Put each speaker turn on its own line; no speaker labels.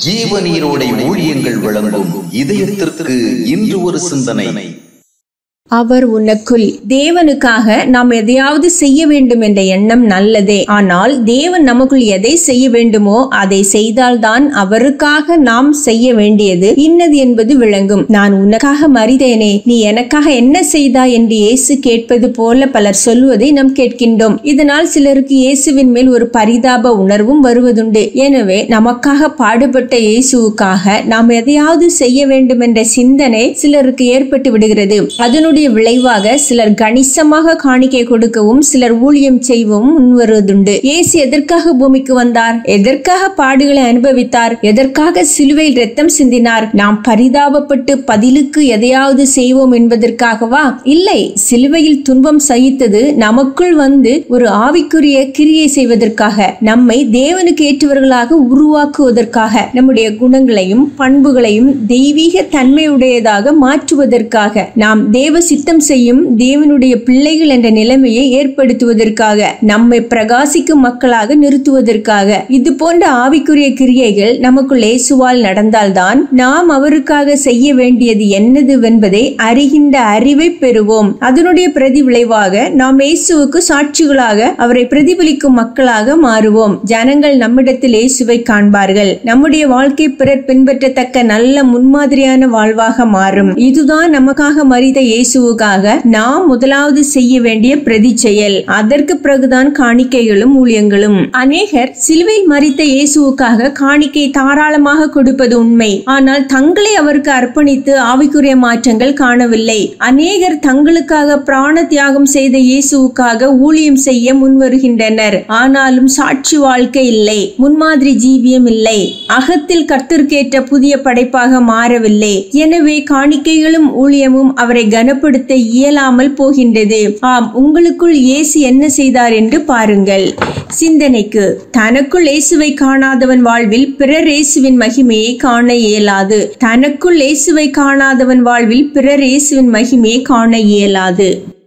ஜீவநீரோடை ஊழியங்கள் வழங்கும் இதயத்திற்கு இன்று ஒரு சிந்தனை
அவர் உனக்குள் தேவனுக்காக நாம் எதையாவது செய்ய வேண்டும் என்ற எண்ணம் நல்லதே ஆனால் தேவன் நமக்குள் எதை செய்ய வேண்டுமோ அதை செய்தால்தான் அவருக்காக நாம் செய்ய வேண்டியது இன்னது என்பது விளங்கும் நான் உனக்காக மறித்தேனே நீ எனக்காக என்ன செய்தாய் என்று இயேசு கேட்பது போல பலர் சொல்வதை நாம் கேட்கின்றோம் இதனால் சிலருக்கு இயேசுவின் மேல் ஒரு பரிதாப உணர்வும் வருவதுண்டு எனவே நமக்காக பாடுபட்ட இயேசுவுக்காக நாம் எதையாவது செய்ய வேண்டும் என்ற சிந்தனை சிலருக்கு ஏற்பட்டு விடுகிறது அதனுடைய விளைவாக சிலர் கணிசமாக காணிக்கை கொடுக்கவும் சிலர் ஊழியம் செய்யவும் முன்வருவதுண்டு இயேசு எதற்காக பூமிக்கு வந்தார் எதற்காக பாடுகளை அனுபவித்தார் எதற்காக சிலுவையில் ரத்தம் சிந்தினார் நாம் பரிதாபப்பட்டு பதிலுக்கு எதையாவது செய்வோம் என்பதற்காகவா இல்லை சிலுவையில் துன்பம் சகித்தது நமக்குள் வந்து ஒரு ஆவிக்குரிய கிரியை செய்வதற்காக நம்மை தேவனுக்கு ஏற்றவர்களாக உருவாக்குவதற்காக நம்முடைய குணங்களையும் பண்புகளையும் தெய்வீக தன்மையுடையதாக மாற்றுவதற்காக நாம் தேவ சித்தம் செய்யும் தேவனுடைய பிள்ளைகள் என்ற நிலைமையை ஏற்படுத்துவதற்காக நம்மை பிரகாசிக்கும் மக்களாக நிறுத்துவதற்காக இது போன்ற ஆவிக்குரிய கிரியைகள் நமக்குள் இயேசுவால் நடந்தால்தான் நாம் அவருக்காக செய்ய வேண்டியது என்னது என்பதை அறிகின்ற அறிவை பெறுவோம் அதனுடைய பிரதி விளைவாக நாம் இயேசுவுக்கு சாட்சிகளாக அவரை பிரதிபலிக்கும் மக்களாக மாறுவோம் ஜனங்கள் நம்மிடத்தில் இயேசுவை காண்பார்கள் நம்முடைய வாழ்க்கை பிறர் பின்பற்றத்தக்க நல்ல முன்மாதிரியான வாழ்வாக மாறும் இதுதான் நமக்காக மறித்த இயேசுவுக்காக நாம் முதலாவது செய்ய வேண்டிய பிரதி செயல் அதற்கு பிறகுதான் காணிக்கைகளும் ஊழியங்களும் அநேகர் சிலுவையில் மறித்த இயேசுவுக்காக காணிக்கை தாராளமாக கொடுப்பது உண்மை ஆனால் தங்களை அவருக்கு அர்ப்பணித்து ஆவிக்குரிய மாற்றங்கள் காணவில்லை அநேகர் தங்களுக்காக பிராண தியாகம் செய்த இயேசுவுக்காக ஊழியம் செய்ய முன்வருகின்றனர் ஆனாலும் சாட்சி வாழ்க்கை இல்லை முன்மாதிரி ஜீவியம் இல்லை அகத்தில் கர்த்தருக்கேற்ற புதிய படைப்பாக மாறவில்லை எனவே காணிக்கைகளும் ஊழியமும் அவரை கனப்படுத்த இயலாமல் போகின்றது ஆம் உங்களுக்குள் இயேசு என்ன செய்தார் என்று பாருங்கள் சிந்தனைக்கு தனக்குள் இயேசுவை காணாதவன் வாழ்வில் பிறர் இயேசுவின் மகிமையை காண இயலாது தனக்குள் இயேசுவை காணாதவன் வாழ்வில் பிறர் இயேசுவின் மகிமையை காண இயலாது